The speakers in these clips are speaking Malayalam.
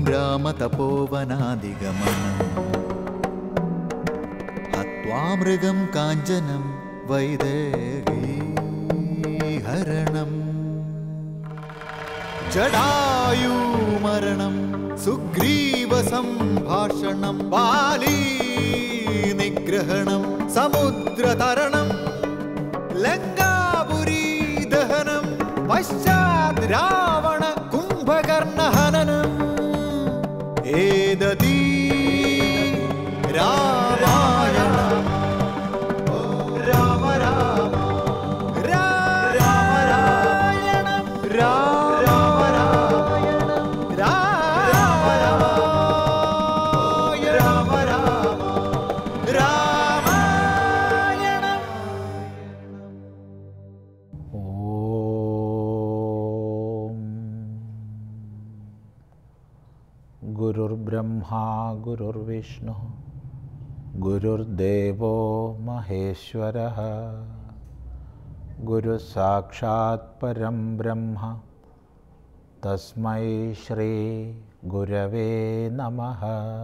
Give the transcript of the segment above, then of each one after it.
രാമതപോവനാദിഗമനം ഹത്വാ മൃഗം കാഞ്ചനം വൈദേഹീഹരണം ജടായൂമരണം സുഗ്രീവസംഭാഷണം ബാലീ നിഗ്രഹണം സമുദ്രതരണം ലങ്കാപുരീ ദഹനം പശ്ചാത് രാവണ കുംഭകർണഹനനം ഏതീ രാമായണ രാമ രാമ രാമായണം രാമ രാമായണം രാമ രാമ രാമ രാമായണം ഓം ഗുരുർബ്രഹ്മാ ഗുരുർവിഷ്ണു ഗുരുർദേവോ മഹേശ്വര ഗുരു സാക്ഷാത് പരം ബ്രഹ്മ തസ്മൈ ശ്രീ ഗുരവേ നമഃ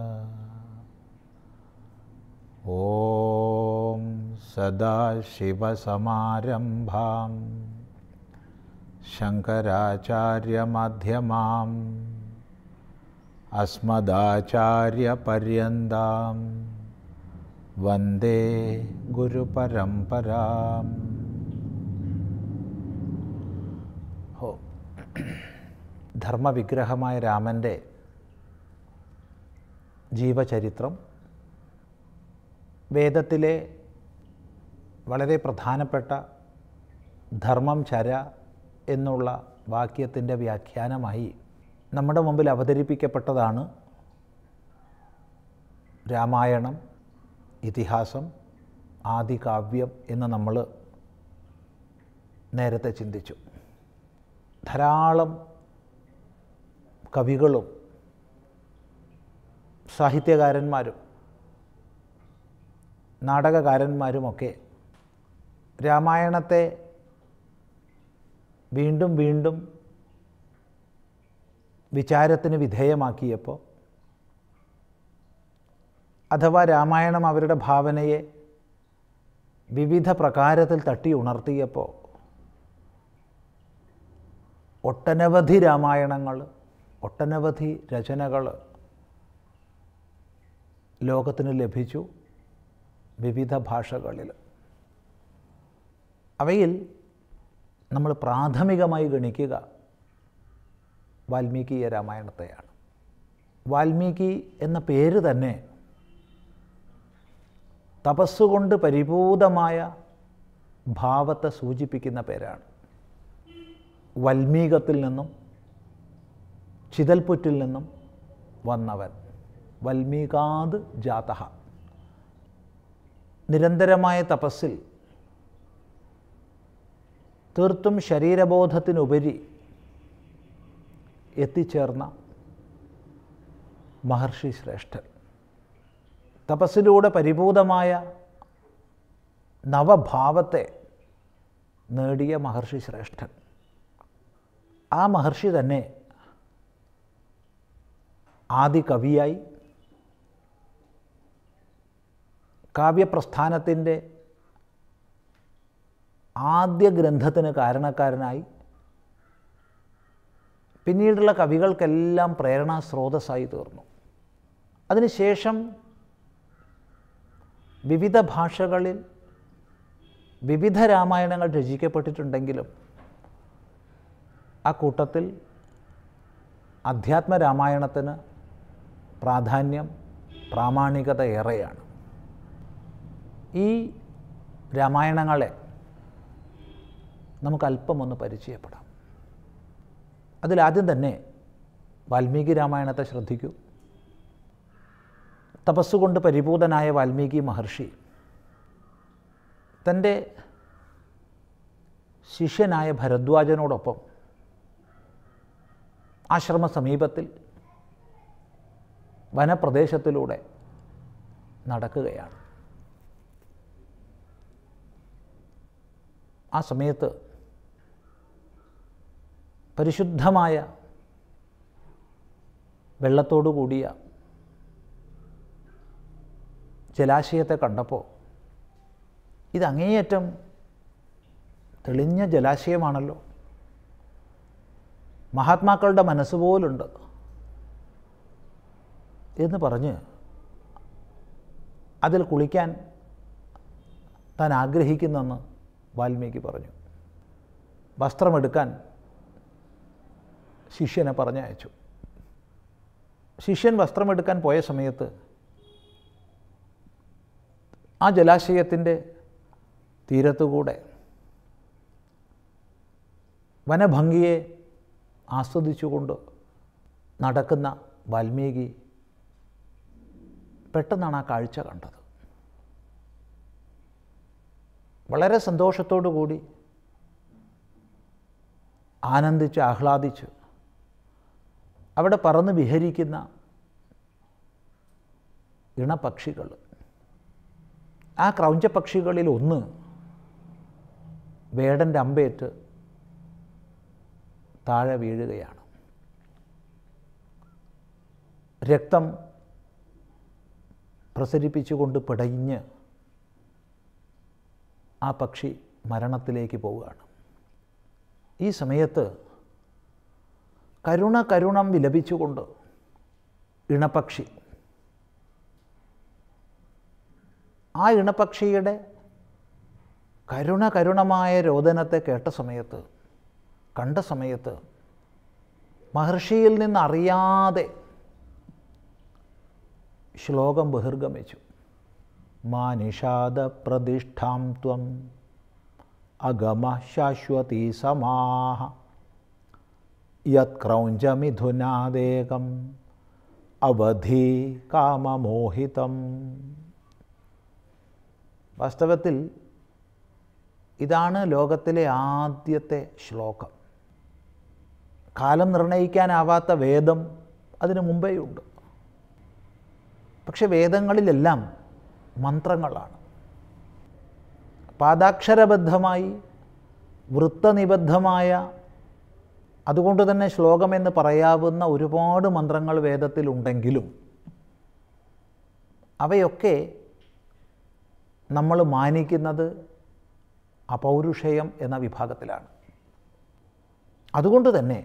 ഓം സദാശിവസമാരംഭാം ശങ്കരാചാര്യമധ്യമാം അസ്മദാചാര്യപര്യന്താം വന്ദേ ഗുരുപരമ്പരാം ഹോ ധർമ്മവിഗ്രഹമായ രാമൻ്റെ ജീവചരിത്രം വേദത്തിലെ വളരെ പ്രധാനപ്പെട്ട ധർമ്മം ചര എന്നുള്ള വാക്യത്തിൻ്റെ വ്യാഖ്യാനമായി നമ്മുടെ മുമ്പിൽ അവതരിപ്പിക്കപ്പെട്ടതാണ് രാമായണം ഇതിഹാസം ആദികാവ്യം എന്ന് നമ്മൾ നേരത്തെ ചിന്തിച്ചു ധാരാളം കവികളും സാഹിത്യകാരന്മാരും നാടകകാരന്മാരുമൊക്കെ രാമായണത്തെ വീണ്ടും വീണ്ടും വിചാരത്തിന് വിധേയമാക്കിയപ്പോൾ അഥവാ രാമായണം അവരുടെ ഭാവനയെ വിവിധ പ്രകാരത്തിൽ തട്ടി ഉണർത്തിയപ്പോൾ ഒട്ടനവധി രാമായണങ്ങൾ ഒട്ടനവധി രചനകൾ ലോകത്തിന് ലഭിച്ചു വിവിധ ഭാഷകളിൽ അവയിൽ നമ്മൾ പ്രാഥമികമായി ഗണിക്കുക വാൽമീകീയ രാമായണത്തെയാണ് വാൽമീകി എന്ന പേര് തന്നെ തപസ്സുകൊണ്ട് പരിപൂതമായ ഭാവത്തെ സൂചിപ്പിക്കുന്ന പേരാണ് വൽമീകത്തിൽ നിന്നും ചിതൽപുറ്റിൽ നിന്നും വന്നവൻ വൽമീകാത് ജാതഹ നിരന്തരമായ തപസ്സിൽ തീർത്തും ശരീരബോധത്തിനുപരി എത്തിച്ചേർന്ന മഹർഷി ശ്രേഷ്ഠൻ തപസ്സിലൂടെ പരിപൂതമായ നവഭാവത്തെ നേടിയ മഹർഷി ശ്രേഷ്ഠൻ ആ മഹർഷി തന്നെ ആദി കവിയായി കാവ്യപ്രസ്ഥാനത്തിൻ്റെ ആദ്യ ഗ്രന്ഥത്തിന് കാരണക്കാരനായി പിന്നീടുള്ള കവികൾക്കെല്ലാം പ്രേരണാ സ്രോതസ്സായി തീർന്നു അതിനുശേഷം വിവിധ ഭാഷകളിൽ വിവിധ രാമായണങ്ങൾ രചിക്കപ്പെട്ടിട്ടുണ്ടെങ്കിലും ആ കൂട്ടത്തിൽ അധ്യാത്മ രാമായണത്തിന് പ്രാധാന്യം പ്രാമാണികത ഏറെയാണ് ഈ രാമായണങ്ങളെ നമുക്ക് അല്പമൊന്ന് പരിചയപ്പെടാം അതിലാദ്യം തന്നെ വാൽമീകി രാമായണത്തെ ശ്രദ്ധിക്കൂ തപസ്സുകൊണ്ട് പരിപൂതനായ വാൽമീകി മഹർഷി തൻ്റെ ശിഷ്യനായ ഭരദ്വാജനോടൊപ്പം ആശ്രമ സമീപത്തിൽ വനപ്രദേശത്തിലൂടെ നടക്കുകയാണ് ആ സമയത്ത് പരിശുദ്ധമായ വെള്ളത്തോടു കൂടിയ ജലാശയത്തെ കണ്ടപ്പോൾ ഇത് അങ്ങേയറ്റം തെളിഞ്ഞ ജലാശയമാണല്ലോ മഹാത്മാക്കളുടെ മനസ്സ് പോലുണ്ട് എന്ന് പറഞ്ഞ് അതിൽ കുളിക്കാൻ താൻ ആഗ്രഹിക്കുന്നെന്ന് വാൽമീകി പറഞ്ഞു വസ്ത്രമെടുക്കാൻ ശിഷ്യനെ പറഞ്ഞയച്ചു ശിഷ്യൻ വസ്ത്രമെടുക്കാൻ പോയ സമയത്ത് ആ ജലാശയത്തിൻ്റെ തീരത്തുകൂടെ വനഭംഗിയെ ആസ്വദിച്ചുകൊണ്ട് നടക്കുന്ന വാൽമീകി പെട്ടെന്നാണ് ആ കാഴ്ച കണ്ടത് വളരെ സന്തോഷത്തോടു കൂടി ആനന്ദിച്ച് ആഹ്ലാദിച്ച് അവിടെ പറന്ന് വിഹരിക്കുന്ന ഇണപക്ഷികൾ ആ ക്രൗഞ്ചപക്ഷികളിൽ ഒന്ന് വേടൻ്റെ അമ്പേറ്റ് താഴെ വീഴുകയാണ് രക്തം പ്രസരിപ്പിച്ചുകൊണ്ട് പിടഞ്ഞ് ആ പക്ഷി മരണത്തിലേക്ക് പോവുകയാണ് ഈ സമയത്ത് കരുണ കരുണം വിലപിച്ചുകൊണ്ട് ഇണപക്ഷി ആ ഇണപക്ഷിയുടെ കരുണ കരുണമായ രോദനത്തെ കേട്ട സമയത്ത് കണ്ട സമയത്ത് മഹർഷിയിൽ നിന്ന് അറിയാതെ ശ്ലോകം ബഹിർഗമിച്ചു മാ നിഷാദ പ്രതിഷ്ഠാം ത്വം അഗമ ശാശ്വതി സമാഹ യത് ക്രൗഞ്ചമിഥുനാദേകം അവധി കാമമോഹിതം വാസ്തവത്തിൽ ഇതാണ് ലോകത്തിലെ ആദ്യത്തെ ശ്ലോകം കാലം നിർണയിക്കാനാവാത്ത വേദം അതിനു മുമ്പേയുണ്ട് പക്ഷെ വേദങ്ങളിലെല്ലാം മന്ത്രങ്ങളാണ് പാദാക്ഷരബദ്ധമായി വൃത്തനിബദ്ധമായ അതുകൊണ്ട് തന്നെ ശ്ലോകമെന്ന് പറയാവുന്ന ഒരുപാട് മന്ത്രങ്ങൾ വേദത്തിലുണ്ടെങ്കിലും അവയൊക്കെ നമ്മൾ മാനിക്കുന്നത് അപൗരുഷയം എന്ന വിഭാഗത്തിലാണ് അതുകൊണ്ട് തന്നെ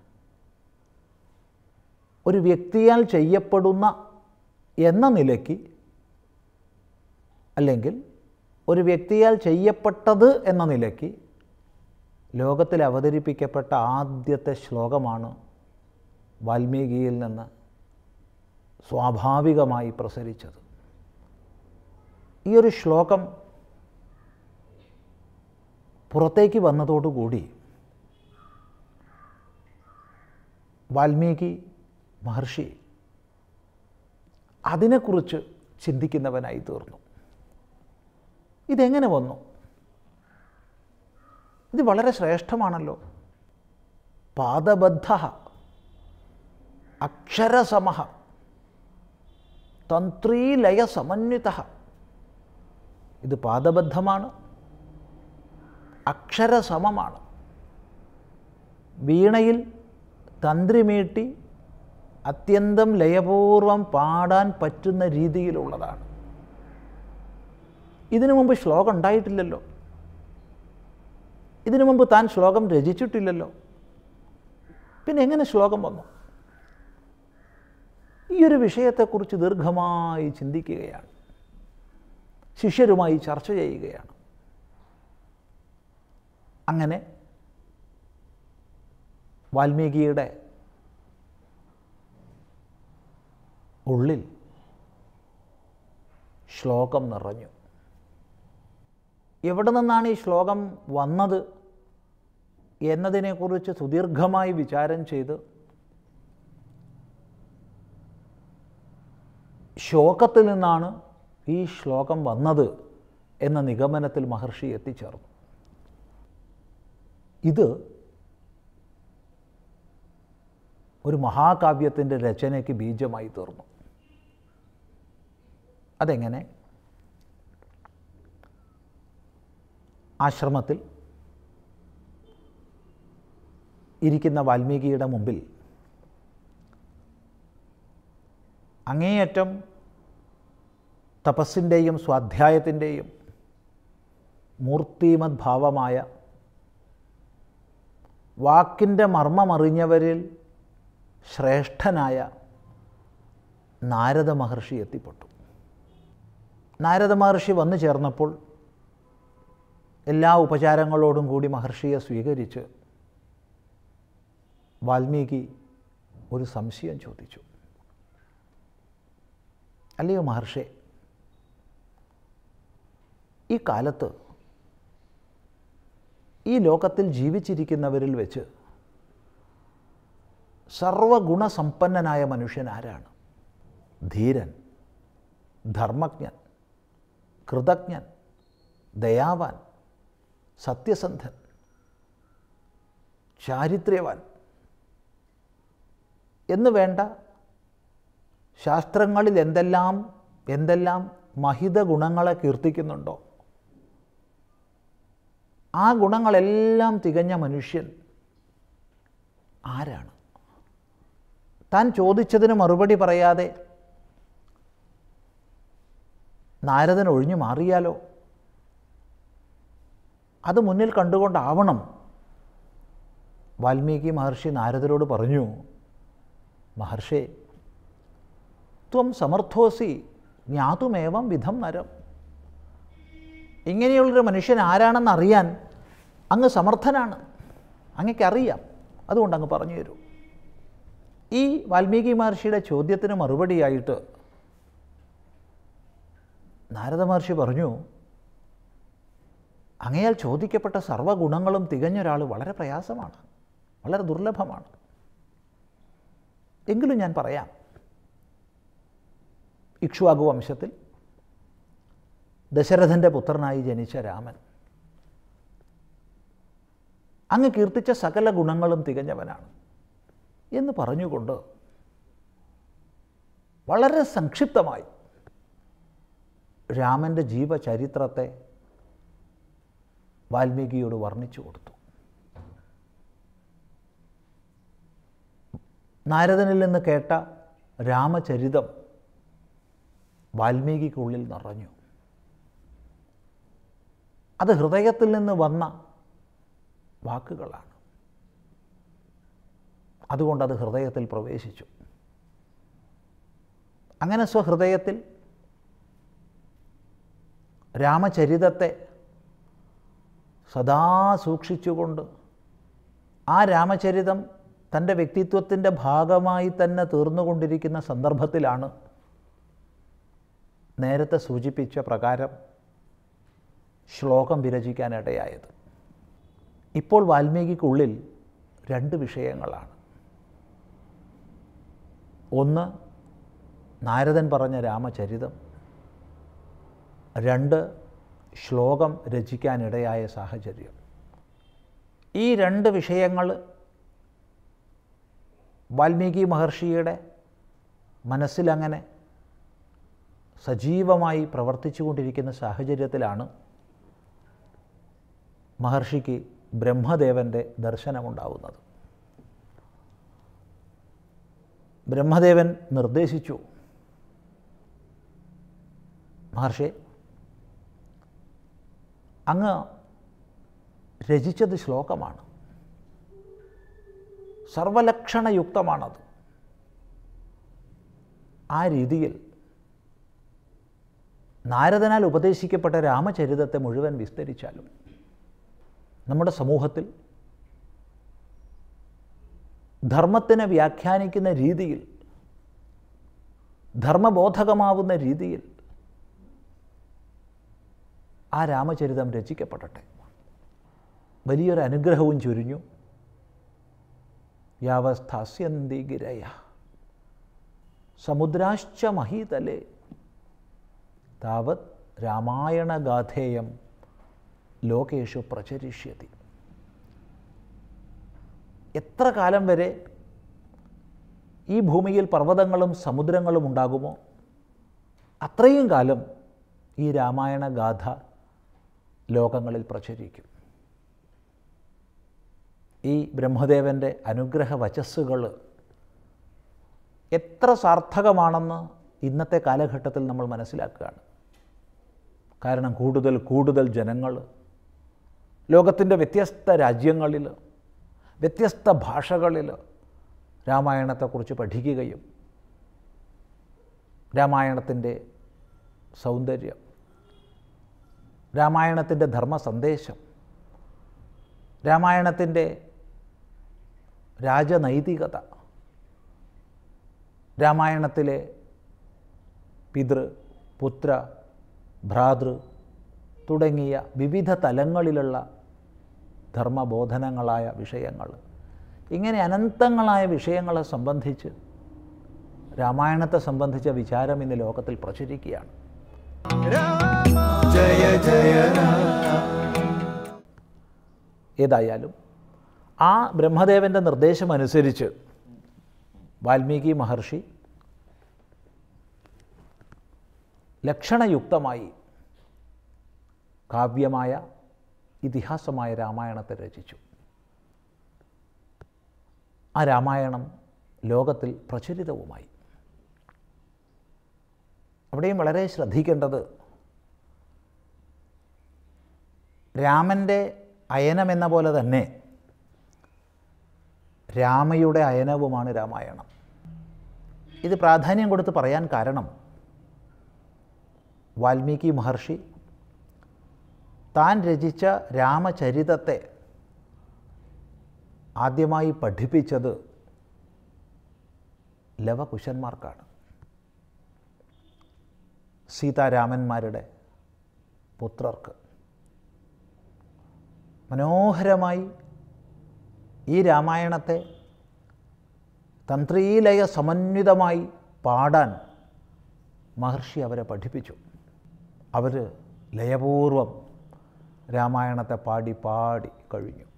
ഒരു വ്യക്തിയാൽ ചെയ്യപ്പെടുന്ന എന്ന നിലയ്ക്ക് അല്ലെങ്കിൽ ഒരു വ്യക്തിയാൽ ചെയ്യപ്പെട്ടത് എന്ന നിലയ്ക്ക് ലോകത്തിൽ അവതരിപ്പിക്കപ്പെട്ട ആദ്യത്തെ ശ്ലോകമാണ് വാൽമീകിയിൽ നിന്ന് സ്വാഭാവികമായി പ്രസരിച്ചത് ഈ ഒരു ശ്ലോകം പുറത്തേക്ക് വന്നതോടുകൂടി വാൽമീകി മഹർഷി അതിനെക്കുറിച്ച് ചിന്തിക്കുന്നവനായി തീർന്നു ഇതെങ്ങനെ വന്നു ഇത് വളരെ ശ്രേഷ്ഠമാണല്ലോ പാദബദ്ധ അക്ഷരസമ തന്ത്രീലയ സമന്വിത ഇത് പാദബദ്ധമാണ് അക്ഷരസമമാണ് വീണയിൽ തന്ത്രിമീട്ടി അത്യന്തം ലയപൂർവം പാടാൻ പറ്റുന്ന രീതിയിലുള്ളതാണ് ഇതിനു മുമ്പ് ശ്ലോകം ഉണ്ടായിട്ടില്ലല്ലോ ഇതിനു മുമ്പ് താൻ ശ്ലോകം രചിച്ചിട്ടില്ലല്ലോ പിന്നെ എങ്ങനെ ശ്ലോകം വന്നു ഈ ഒരു വിഷയത്തെക്കുറിച്ച് ദീർഘമായി ചിന്തിക്കുകയാണ് ശിഷ്യരുമായി ചർച്ച ചെയ്യുകയാണ് അങ്ങനെ വാൽമീകിയുടെ ഉള്ളിൽ ശ്ലോകം നിറഞ്ഞു എവിടെ നിന്നാണ് ഈ ശ്ലോകം വന്നത് എന്നതിനെക്കുറിച്ച് സുദീർഘമായി വിചാരം ചെയ്ത് ശോകത്തിൽ നിന്നാണ് ഈ ശ്ലോകം വന്നത് എന്ന നിഗമനത്തിൽ മഹർഷി എത്തിച്ചേർന്നു ഇത് ഒരു മഹാകാവ്യത്തിൻ്റെ രചനയ്ക്ക് ബീജമായി തീർന്നു അതെങ്ങനെ ആശ്രമത്തിൽ ഇരിക്കുന്ന വാൽമീകിയുടെ മുമ്പിൽ അങ്ങേയറ്റം തപസ്സിൻ്റെയും സ്വാധ്യായത്തിൻ്റെയും മൂർത്തിമത് ഭാവമായ വാക്കിൻ്റെ മർമ്മമറിഞ്ഞവരിൽ ശ്രേഷ്ഠനായ നാരദ മഹർഷി എത്തിപ്പെട്ടു നാരദ മഹർഷി വന്നു ചേർന്നപ്പോൾ എല്ലാ ഉപചാരങ്ങളോടും കൂടി മഹർഷിയെ സ്വീകരിച്ച് വാൽമീകി ഒരു സംശയം ചോദിച്ചു അല്ലയോ മഹർഷേ ഈ കാലത്ത് ഈ ലോകത്തിൽ ജീവിച്ചിരിക്കുന്നവരിൽ വെച്ച് സർവഗുണസമ്പന്നനായ മനുഷ്യൻ ആരാണ് ധീരൻ ധർമ്മജ്ഞൻ കൃതജ്ഞൻ ദയാവാൻ സത്യസന്ധൻ ചാരിത്ര്യവാൻ എന്ന് വേണ്ട ശാസ്ത്രങ്ങളിൽ എന്തെല്ലാം എന്തെല്ലാം മഹിത ഗുണങ്ങളെ കീർത്തിക്കുന്നുണ്ടോ ആ ഗുണങ്ങളെല്ലാം തികഞ്ഞ മനുഷ്യൻ ആരാണ് താൻ ചോദിച്ചതിന് മറുപടി പറയാതെ നാരദൻ ഒഴിഞ്ഞു മാറിയാലോ അത് മുന്നിൽ കണ്ടുകൊണ്ടാവണം വാൽമീകി മഹർഷി നാരദരോട് പറഞ്ഞു മഹർഷേ ത്വം സമർത്ഥോസി ജ്ഞാതുമേവം വിധം നരം ഇങ്ങനെയുള്ളൊരു മനുഷ്യൻ ആരാണെന്ന് അറിയാൻ അങ്ങ് സമർത്ഥനാണ് അങ്ങയ്ക്കറിയാം അതുകൊണ്ട് അങ്ങ് പറഞ്ഞു തരൂ ഈ വാൽമീകി മഹർഷിയുടെ ചോദ്യത്തിന് മറുപടിയായിട്ട് നാരദ മഹർഷി പറഞ്ഞു അങ്ങയാൽ ചോദിക്കപ്പെട്ട സർവ്വഗുണങ്ങളും തികഞ്ഞ ഒരാൾ വളരെ പ്രയാസമാണ് വളരെ ദുർലഭമാണ് എങ്കിലും ഞാൻ പറയാം ഇക്ഷ്വാകു വംശത്തിൽ ദശരഥൻ്റെ പുത്രനായി ജനിച്ച രാമൻ അങ്ങ് കീർത്തിച്ച സകല ഗുണങ്ങളും തികഞ്ഞവനാണ് എന്ന് പറഞ്ഞുകൊണ്ട് വളരെ സംക്ഷിപ്തമായി രാമൻ്റെ ജീവചരിത്രത്തെ വാൽമീകിയോട് വർണ്ണിച്ചു കൊടുത്തു നാരദനിൽ നിന്ന് കേട്ട രാമചരിതം വാൽമീകിക്കുള്ളിൽ നിറഞ്ഞു അത് ഹൃദയത്തിൽ നിന്ന് വന്ന വാക്കുകളാണ് അതുകൊണ്ട് അത് ഹൃദയത്തിൽ പ്രവേശിച്ചു അങ്ങനെ സ്വഹൃദയത്തിൽ രാമചരിതത്തെ സദാ സൂക്ഷിച്ചുകൊണ്ട് ആ രാമചരിതം തൻ്റെ വ്യക്തിത്വത്തിൻ്റെ ഭാഗമായി തന്നെ തീർന്നുകൊണ്ടിരിക്കുന്ന സന്ദർഭത്തിലാണ് നേരത്തെ സൂചിപ്പിച്ച പ്രകാരം ശ്ലോകം വിരചിക്കാനിടയായത് ഇപ്പോൾ വാൽമീകിക്കുള്ളിൽ രണ്ട് വിഷയങ്ങളാണ് ഒന്ന് നാരദൻ പറഞ്ഞ രാമചരിതം രണ്ട് ശ്ലോകം രചിക്കാനിടയായ സാഹചര്യം ഈ രണ്ട് വിഷയങ്ങൾ വാൽമീകി മഹർഷിയുടെ മനസ്സിലങ്ങനെ സജീവമായി പ്രവർത്തിച്ചു കൊണ്ടിരിക്കുന്ന സാഹചര്യത്തിലാണ് മഹർഷിക്ക് ബ്രഹ്മദേവൻ്റെ ദർശനമുണ്ടാവുന്നത് ബ്രഹ്മദേവൻ നിർദ്ദേശിച്ചു മഹർഷി അങ്ങ് രചിച്ചത് ശ്ലോകമാണ് സർവലക്ഷണയുക്തമാണത് ആ രീതിയിൽ നാരദനാൽ ഉപദേശിക്കപ്പെട്ട രാമചരിതത്തെ മുഴുവൻ വിസ്തരിച്ചാലും നമ്മുടെ സമൂഹത്തിൽ ധർമ്മത്തിനെ വ്യാഖ്യാനിക്കുന്ന രീതിയിൽ ധർമ്മബോധകമാവുന്ന രീതിയിൽ ആ രാമചരിതം രചിക്കപ്പെടട്ടെ വലിയൊരു അനുഗ്രഹവും ചൊരിഞ്ഞു യാവസ്ഥാസ്യന്തി ഗിരയ സമുദ്രാശ്ച മഹീതലേ താവത് രാമായണഗാഥേയം ലോകേഷു പ്രചരിഷ്യതി എത്ര കാലം വരെ ഈ ഭൂമിയിൽ പർവ്വതങ്ങളും സമുദ്രങ്ങളും ഉണ്ടാകുമോ അത്രയും കാലം ഈ രാമായണ ഗാഥ ലോകങ്ങളിൽ പ്രചരിക്കും ഈ ബ്രഹ്മദേവൻ്റെ അനുഗ്രഹ വചസ്സുകൾ എത്ര സാർത്ഥകമാണെന്ന് ഇന്നത്തെ കാലഘട്ടത്തിൽ നമ്മൾ മനസ്സിലാക്കുകയാണ് കാരണം കൂടുതൽ കൂടുതൽ ജനങ്ങൾ ലോകത്തിൻ്റെ വ്യത്യസ്ത രാജ്യങ്ങളിൽ വ്യത്യസ്ത ഭാഷകളിൽ രാമായണത്തെക്കുറിച്ച് പഠിക്കുകയും രാമായണത്തിൻ്റെ സൗന്ദര്യം രാമായണത്തിൻ്റെ ധർമ്മ സന്ദേശം രാമായണത്തിൻ്റെ രാജനൈതികത രാമായണത്തിലെ പിതൃ പുത്ര ഭ്രാതൃ തുടങ്ങിയ വിവിധ തലങ്ങളിലുള്ള ധർമ്മബോധനങ്ങളായ വിഷയങ്ങൾ ഇങ്ങനെ അനന്തങ്ങളായ വിഷയങ്ങളെ സംബന്ധിച്ച് രാമായണത്തെ സംബന്ധിച്ച വിചാരം ഇന്ന് ലോകത്തിൽ പ്രചരിക്കുകയാണ് ജയ ജയ ഏതായാലും ആ ബ്രഹ്മദേവൻ്റെ നിർദ്ദേശമനുസരിച്ച് വാൽമീകി മഹർഷി ലക്ഷണയുക്തമായി കാവ്യമായ ഇതിഹാസമായ രാമായണത്തെ രചിച്ചു ആ രാമായണം ലോകത്തിൽ പ്രചരിതവുമായി അവിടെയും വളരെ ശ്രദ്ധിക്കേണ്ടത് രാമൻ്റെ അയനമെന്ന പോലെ തന്നെ രാമയുടെ അയനവുമാണ് രാമായണം ഇത് പ്രാധാന്യം കൊടുത്ത് പറയാൻ കാരണം വാൽമീകി മഹർഷി താൻ രചിച്ച രാമചരിതത്തെ ആദ്യമായി പഠിപ്പിച്ചത് ലവകുശന്മാർക്കാണ് സീതാരാമന്മാരുടെ പുത്രർക്ക് മനോഹരമായി ഈ രാമായണത്തെ തന്ത്രീലയ സമന്വിതമായി പാടാൻ മഹർഷി അവരെ പഠിപ്പിച്ചു അവർ ലയപൂർവം രാമായണത്തെ പാടി പാടി കഴിഞ്ഞു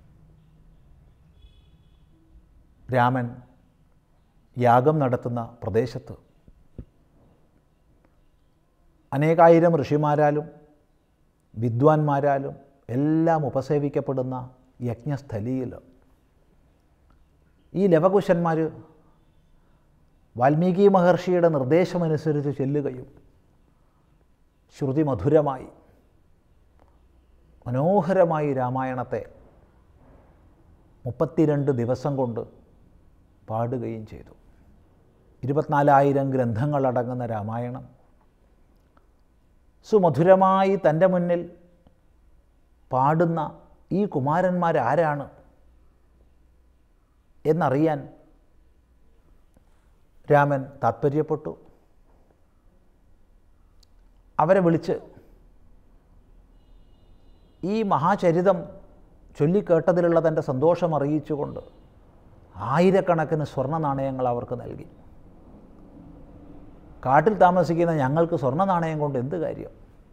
രാമൻ യാഗം നടത്തുന്ന പ്രദേശത്ത് അനേകായിരം ഋഷിമാരാലും വിദ്വാൻമാരാലും എല്ലാം ഉപസേവിക്കപ്പെടുന്ന യജ്ഞസ്ഥലിയിൽ ഈ ലവകുശന്മാർ വാൽമീകി മഹർഷിയുടെ നിർദ്ദേശമനുസരിച്ച് ചെല്ലുകയും ശ്രുതി മധുരമായി മനോഹരമായി രാമായണത്തെ മുപ്പത്തിരണ്ട് ദിവസം കൊണ്ട് പാടുകയും ചെയ്തു ഇരുപത്തിനാലായിരം ഗ്രന്ഥങ്ങളടങ്ങുന്ന രാമായണം സുമധുരമായി തൻ്റെ മുന്നിൽ പാടുന്ന ഈ കുമാരന്മാരാരാണ് എന്നറിയാൻ രാമൻ താത്പര്യപ്പെട്ടു അവരെ വിളിച്ച് ഈ മഹാചരിതം ചൊല്ലിക്കേട്ടതിലുള്ള തൻ്റെ സന്തോഷം അറിയിച്ചുകൊണ്ട് ആയിരക്കണക്കിന് സ്വർണ്ണ നാണയങ്ങൾ അവർക്ക് നൽകി കാട്ടിൽ താമസിക്കുന്ന ഞങ്ങൾക്ക് സ്വർണ്ണ നാണയം കൊണ്ട് എന്ത് കാര്യം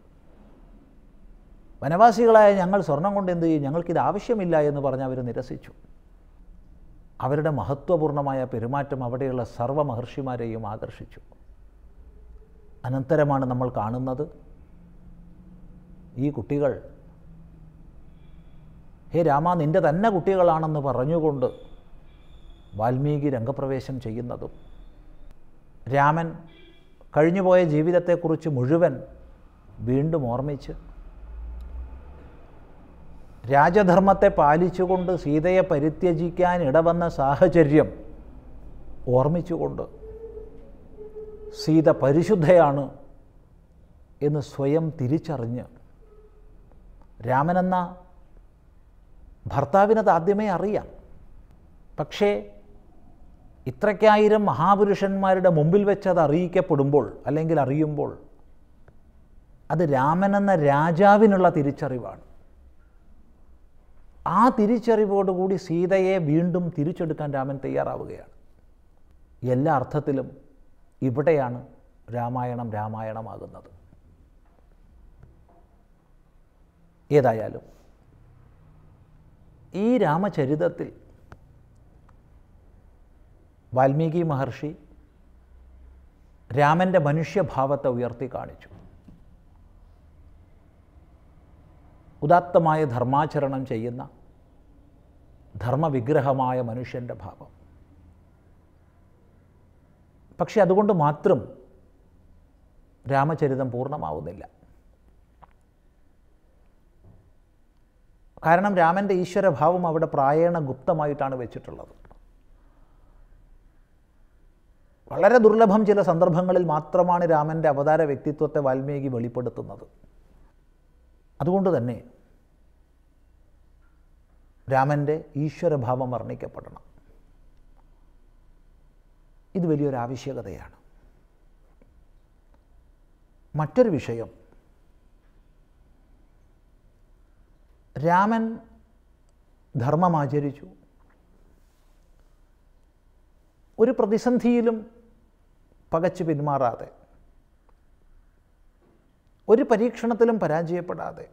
വനവാസികളായ ഞങ്ങൾ സ്വർണം കൊണ്ട് എന്ത് ചെയ്യും ഞങ്ങൾക്കിത് ആവശ്യമില്ല എന്ന് പറഞ്ഞ് അവർ നിരസിച്ചു അവരുടെ മഹത്വപൂർണമായ പെരുമാറ്റം അവിടെയുള്ള സർവ്വ മഹർഷിമാരെയും ആകർഷിച്ചു അനന്തരമാണ് നമ്മൾ കാണുന്നത് ഈ കുട്ടികൾ ഹേ രാമ നിൻ്റെ തന്നെ കുട്ടികളാണെന്ന് പറഞ്ഞുകൊണ്ട് വാൽമീകി രംഗപ്രവേശം ചെയ്യുന്നതും രാമൻ കഴിഞ്ഞുപോയ ജീവിതത്തെക്കുറിച്ച് മുഴുവൻ വീണ്ടും ഓർമ്മിച്ച് രാജധർമ്മത്തെ പാലിച്ചുകൊണ്ട് സീതയെ പരിത്യജിക്കാൻ ഇടവന്ന സാഹചര്യം ഓർമ്മിച്ചുകൊണ്ട് സീത പരിശുദ്ധയാണ് എന്ന് സ്വയം തിരിച്ചറിഞ്ഞ് രാമനെന്ന ഭർത്താവിനത് ആദ്യമേ അറിയാം പക്ഷേ ഇത്രയ്ക്കായിരം മഹാപുരുഷന്മാരുടെ മുമ്പിൽ വെച്ച് അത് അറിയിക്കപ്പെടുമ്പോൾ അല്ലെങ്കിൽ അറിയുമ്പോൾ അത് രാമനെന്ന രാജാവിനുള്ള തിരിച്ചറിവാണ് ആ തിരിച്ചറിവോടുകൂടി സീതയെ വീണ്ടും തിരിച്ചെടുക്കാൻ രാമൻ തയ്യാറാവുകയാണ് എല്ലാ അർത്ഥത്തിലും ഇവിടെയാണ് രാമായണം രാമായണമാകുന്നത് ഏതായാലും ഈ രാമചരിതത്തിൽ വാൽമീകി മഹർഷി രാമൻ്റെ മനുഷ്യഭാവത്തെ ഉയർത്തി കാണിച്ചു ഉദാത്തമായ ധർമാചരണം ചെയ്യുന്ന ധർമ്മവിഗ്രഹമായ മനുഷ്യൻ്റെ ഭാവം പക്ഷെ അതുകൊണ്ട് മാത്രം രാമചരിതം പൂർണ്ണമാവുന്നില്ല കാരണം രാമൻ്റെ ഈശ്വരഭാവം അവിടെ പ്രായേണ ഗുപ്തമായിട്ടാണ് വെച്ചിട്ടുള്ളത് വളരെ ദുർലഭം ചില സന്ദർഭങ്ങളിൽ മാത്രമാണ് രാമൻ്റെ അവതാര വ്യക്തിത്വത്തെ വാൽമീകി വെളിപ്പെടുത്തുന്നത് അതുകൊണ്ട് തന്നെ രാമൻ്റെ ഈശ്വരഭാവം വർണ്ണിക്കപ്പെടണം ഇത് വലിയൊരു ആവശ്യകതയാണ് മറ്റൊരു വിഷയം രാമൻ ധർമ്മമാചരിച്ചു ഒരു പ്രതിസന്ധിയിലും പകച്ചു പിന്മാറാതെ ഒരു പരീക്ഷണത്തിലും പരാജയപ്പെടാതെ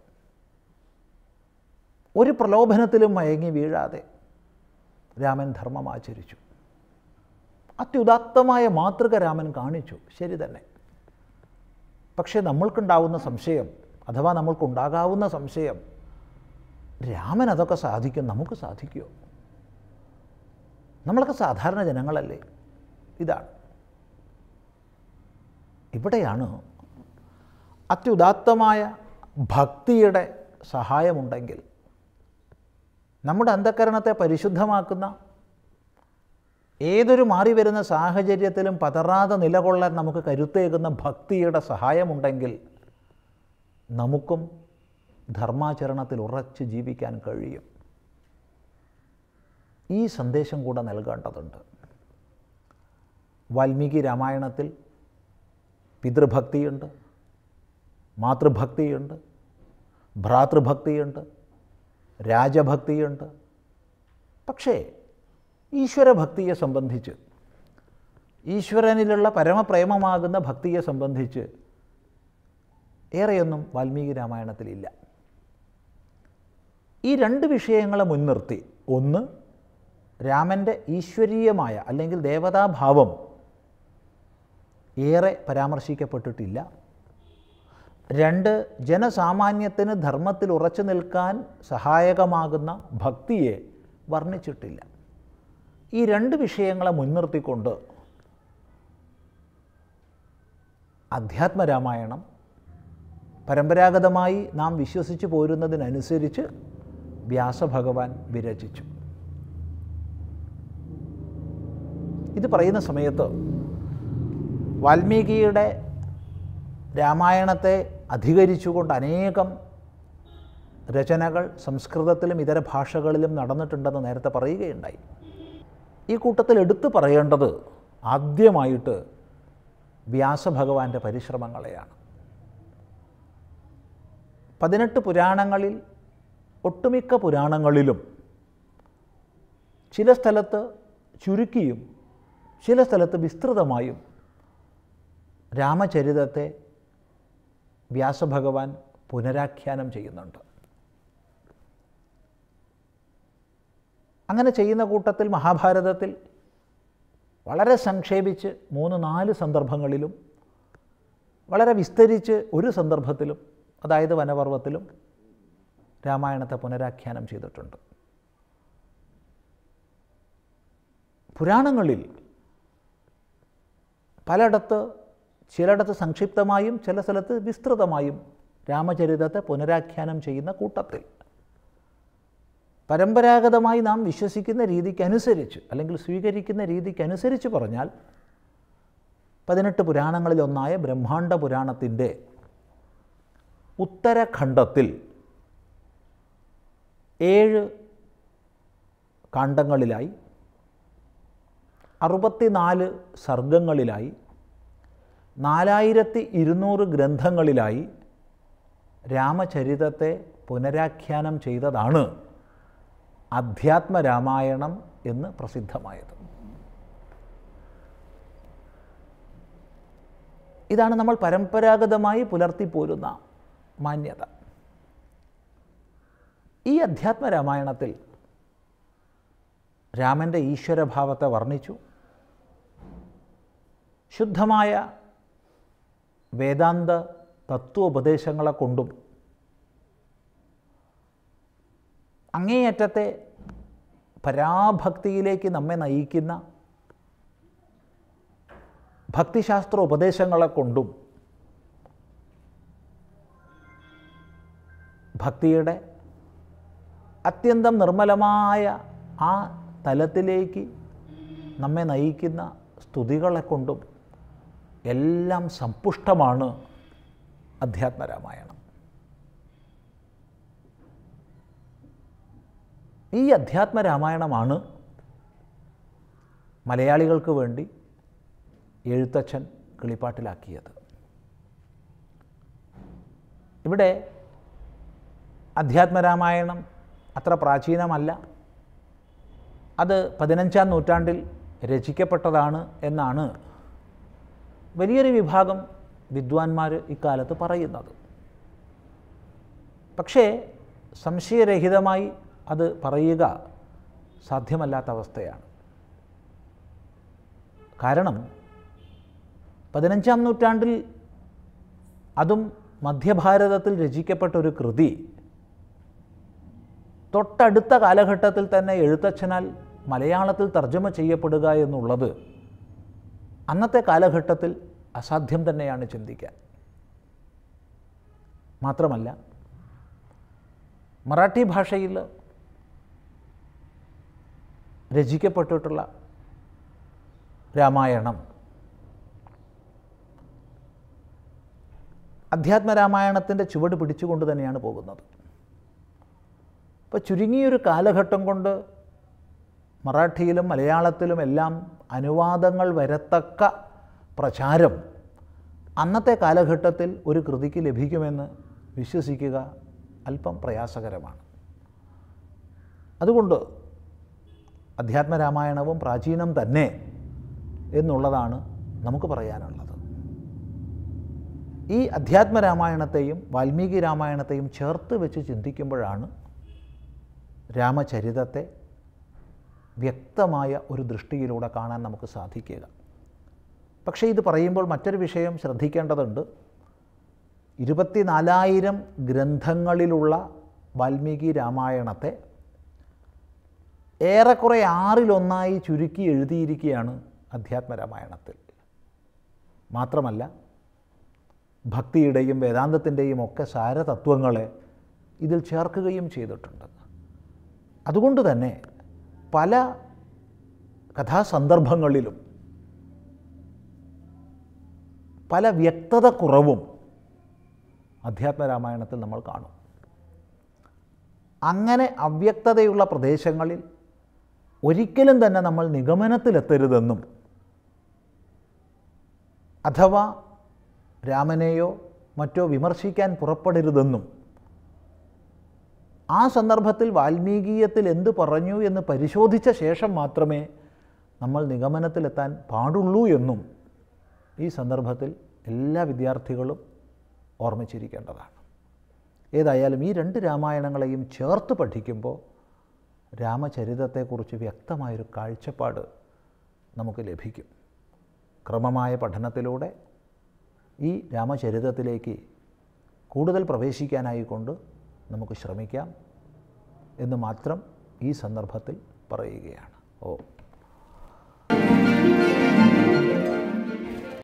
ഒരു പ്രലോഭനത്തിലും മയങ്ങി വീഴാതെ രാമൻ ധർമ്മം ആചരിച്ചു അത്യുദാത്തമായ മാതൃക രാമൻ കാണിച്ചു ശരി തന്നെ പക്ഷേ നമ്മൾക്കുണ്ടാവുന്ന സംശയം അഥവാ നമ്മൾക്കുണ്ടാകാവുന്ന സംശയം രാമൻ അതൊക്കെ സാധിക്കും നമുക്ക് സാധിക്കുമോ നമ്മളൊക്കെ സാധാരണ ജനങ്ങളല്ലേ ഇതാണ് ഇവിടെയാണ് അത്യുദാത്തമായ ഭക്തിയുടെ സഹായമുണ്ടെങ്കിൽ നമ്മുടെ അന്ധകരണത്തെ പരിശുദ്ധമാക്കുന്ന ഏതൊരു മാറി വരുന്ന സാഹചര്യത്തിലും പതറാതെ നിലകൊള്ളാൻ നമുക്ക് കരുത്തേകുന്ന ഭക്തിയുടെ സഹായമുണ്ടെങ്കിൽ നമുക്കും ധർമാചരണത്തിൽ ഉറച്ച് ജീവിക്കാൻ കഴിയും ഈ സന്ദേശം കൂടെ നൽകേണ്ടതുണ്ട് വാൽമീകി രാമായണത്തിൽ പിതൃഭക്തിയുണ്ട് മാതൃഭക്തിയുണ്ട് ഭ്രാതൃഭക്തിയുണ്ട് രാജഭക്തിയുണ്ട് പക്ഷേ ഈശ്വരഭക്തിയെ സംബന്ധിച്ച് ഈശ്വരനിലുള്ള പരമപ്രേമമാകുന്ന ഭക്തിയെ സംബന്ധിച്ച് ഏറെയൊന്നും വാൽമീകി രാമായണത്തിലില്ല ഈ രണ്ട് വിഷയങ്ങളെ മുൻനിർത്തി ഒന്ന് രാമൻ്റെ ഈശ്വരീയമായ അല്ലെങ്കിൽ ദേവതാഭാവം ഏറെ പരാമർശിക്കപ്പെട്ടിട്ടില്ല രണ്ട് ജനസാമാന്യത്തിന് ധർമ്മത്തിൽ ഉറച്ചു നിൽക്കാൻ സഹായകമാകുന്ന ഭക്തിയെ വർണ്ണിച്ചിട്ടില്ല ഈ രണ്ട് വിഷയങ്ങളെ മുൻനിർത്തിക്കൊണ്ട് അധ്യാത്മരാമായണം പരമ്പരാഗതമായി നാം വിശ്വസിച്ചു പോരുന്നതിനനുസരിച്ച് വ്യാസഭഗവാൻ വിരചിച്ചു ഇത് പറയുന്ന സമയത്ത് വാൽമീകിയുടെ രാമായണത്തെ അധികരിച്ചുകൊണ്ട് അനേകം രചനകൾ സംസ്കൃതത്തിലും ഇതര ഭാഷകളിലും നടന്നിട്ടുണ്ടെന്ന് നേരത്തെ പറയുകയുണ്ടായി ഈ കൂട്ടത്തിൽ എടുത്തു പറയേണ്ടത് ആദ്യമായിട്ട് വ്യാസഭഗവാന്റെ പരിശ്രമങ്ങളെയാണ് പതിനെട്ട് പുരാണങ്ങളിൽ ഒട്ടുമിക്ക പുരാണങ്ങളിലും ചില സ്ഥലത്ത് ചുരുക്കിയും ചില സ്ഥലത്ത് വിസ്തൃതമായും രാമചരിതത്തെ വ്യാസഭഗവാൻ പുനരാഖ്യാനം ചെയ്യുന്നുണ്ട് അങ്ങനെ ചെയ്യുന്ന കൂട്ടത്തിൽ മഹാഭാരതത്തിൽ വളരെ സംക്ഷേപിച്ച് മൂന്ന് നാല് സന്ദർഭങ്ങളിലും വളരെ വിസ്തരിച്ച് ഒരു സന്ദർഭത്തിലും അതായത് വനപർവ്വത്തിലും രാമായണത്തെ പുനരാഖ്യാനം ചെയ്തിട്ടുണ്ട് പുരാണങ്ങളിൽ പലയിടത്ത് ചിലയിടത്ത് സംക്ഷിപ്തമായും ചില സ്ഥലത്ത് വിസ്തൃതമായും രാമചരിതത്തെ പുനരാഖ്യാനം ചെയ്യുന്ന കൂട്ടത്തിൽ പരമ്പരാഗതമായി നാം വിശ്വസിക്കുന്ന രീതിക്കനുസരിച്ച് അല്ലെങ്കിൽ സ്വീകരിക്കുന്ന രീതിക്കനുസരിച്ച് പറഞ്ഞാൽ പതിനെട്ട് പുരാണങ്ങളിലൊന്നായ ബ്രഹ്മാണ്ഡ പുരാണത്തിൻ്റെ ഉത്തരഖണ്ഡത്തിൽ ഏഴ് കാണ്ഡങ്ങളിലായി അറുപത്തിനാല് സർഗങ്ങളിലായി നാലായിരത്തി ഇരുന്നൂറ് ഗ്രന്ഥങ്ങളിലായി രാമചരിതത്തെ പുനരാഖ്യാനം ചെയ്തതാണ് അധ്യാത്മരാമായണം എന്ന് പ്രസിദ്ധമായത് ഇതാണ് നമ്മൾ പരമ്പരാഗതമായി പുലർത്തിപ്പോരുന്ന മാന്യത ഈ അധ്യാത്മരാമായണത്തിൽ രാമൻ്റെ ഈശ്വരഭാവത്തെ വർണ്ണിച്ചു ശുദ്ധമായ വേദാന്ത തത്വോപദേശങ്ങളെ കൊണ്ടും അങ്ങേയറ്റത്തെ പരാഭക്തിയിലേക്ക് നമ്മെ നയിക്കുന്ന ഭക്തിശാസ്ത്ര ഉപദേശങ്ങളെ കൊണ്ടും ഭക്തിയുടെ അത്യന്തം നിർമ്മലമായ ആ തലത്തിലേക്ക് നമ്മെ നയിക്കുന്ന സ്തുതികളെ കൊണ്ടും എല്ലാം സമ്പുഷ്ടമാണ് അധ്യാത്മരാമായണം ഈ അധ്യാത്മരാമായണമാണ് മലയാളികൾക്ക് വേണ്ടി എഴുത്തച്ഛൻ കിളിപ്പാട്ടിലാക്കിയത് ഇവിടെ അധ്യാത്മരാമായണം അത്ര പ്രാചീനമല്ല അത് പതിനഞ്ചാം നൂറ്റാണ്ടിൽ രചിക്കപ്പെട്ടതാണ് എന്നാണ് വലിയൊരു വിഭാഗം വിദ്വാൻമാർ ഇക്കാലത്ത് പറയുന്നത് പക്ഷേ സംശയരഹിതമായി അത് പറയുക സാധ്യമല്ലാത്ത അവസ്ഥയാണ് കാരണം പതിനഞ്ചാം നൂറ്റാണ്ടിൽ അതും മധ്യഭാരതത്തിൽ രചിക്കപ്പെട്ട ഒരു കൃതി തൊട്ടടുത്ത കാലഘട്ടത്തിൽ തന്നെ എഴുത്തച്ഛനാൽ മലയാളത്തിൽ തർജ്ജമ ചെയ്യപ്പെടുക എന്നുള്ളത് അന്നത്തെ കാലഘട്ടത്തിൽ അസാധ്യം തന്നെയാണ് ചിന്തിക്കാൻ മാത്രമല്ല മറാഠി ഭാഷയിൽ രചിക്കപ്പെട്ടിട്ടുള്ള രാമായണം അധ്യാത്മരാമായണത്തിൻ്റെ ചുവട് പിടിച്ചുകൊണ്ട് തന്നെയാണ് പോകുന്നത് അപ്പോൾ ചുരുങ്ങിയൊരു കാലഘട്ടം കൊണ്ട് മറാഠിയിലും മലയാളത്തിലും എല്ലാം അനുവാദങ്ങൾ വരത്തക്ക പ്രചാരം അന്നത്തെ കാലഘട്ടത്തിൽ ഒരു കൃതിക്ക് ലഭിക്കുമെന്ന് വിശ്വസിക്കുക അല്പം പ്രയാസകരമാണ് അതുകൊണ്ട് അധ്യാത്മരാമായണവും പ്രാചീനം തന്നെ എന്നുള്ളതാണ് നമുക്ക് പറയാനുള്ളത് ഈ അധ്യാത്മരാമായണത്തെയും വാൽമീകി രാമായണത്തെയും ചേർത്ത് വെച്ച് ചിന്തിക്കുമ്പോഴാണ് രാമചരിതത്തെ വ്യക്തമായ ഒരു ദൃഷ്ടിയിലൂടെ കാണാൻ നമുക്ക് സാധിക്കുക പക്ഷേ ഇത് പറയുമ്പോൾ മറ്റൊരു വിഷയം ശ്രദ്ധിക്കേണ്ടതുണ്ട് ഇരുപത്തിനാലായിരം ഗ്രന്ഥങ്ങളിലുള്ള വാൽമീകി രാമായണത്തെ ഏറെക്കുറെ ആറിലൊന്നായി ചുരുക്കി എഴുതിയിരിക്കുകയാണ് അധ്യാത്മരാമായണത്തിൽ മാത്രമല്ല ഭക്തിയുടെയും വേദാന്തത്തിൻ്റെയും ഒക്കെ സാരതത്വങ്ങളെ ഇതിൽ ചേർക്കുകയും ചെയ്തിട്ടുണ്ട് അതുകൊണ്ട് തന്നെ പല കഥാസന്ദർഭങ്ങളിലും പല വ്യക്തത കുറവും അധ്യാത്മരാമായണത്തിൽ നമ്മൾ കാണും അങ്ങനെ അവ്യക്തതയുള്ള പ്രദേശങ്ങളിൽ ഒരിക്കലും തന്നെ നമ്മൾ നിഗമനത്തിലെത്തരുതെന്നും അഥവാ രാമനെയോ മറ്റോ വിമർശിക്കാൻ പുറപ്പെടരുതെന്നും ആ സന്ദർഭത്തിൽ വാൽമീകീയത്തിൽ എന്ത് പറഞ്ഞു എന്ന് പരിശോധിച്ച ശേഷം മാത്രമേ നമ്മൾ നിഗമനത്തിലെത്താൻ പാടുള്ളൂ എന്നും ഈ സന്ദർഭത്തിൽ എല്ലാ വിദ്യാർത്ഥികളും ഓർമ്മിച്ചിരിക്കേണ്ടതാണ് ഏതായാലും ഈ രണ്ട് രാമായണങ്ങളെയും ചേർത്ത് പഠിക്കുമ്പോൾ രാമചരിതത്തെക്കുറിച്ച് വ്യക്തമായൊരു കാഴ്ചപ്പാട് നമുക്ക് ലഭിക്കും ക്രമമായ പഠനത്തിലൂടെ ഈ രാമചരിതത്തിലേക്ക് കൂടുതൽ പ്രവേശിക്കാനായിക്കൊണ്ട് നമുക്ക് ശ്രമിക്കാം എന്ന് മാത്രം ഈ സന്ദർഭത്തിൽ പറയുകയാണ് ഓ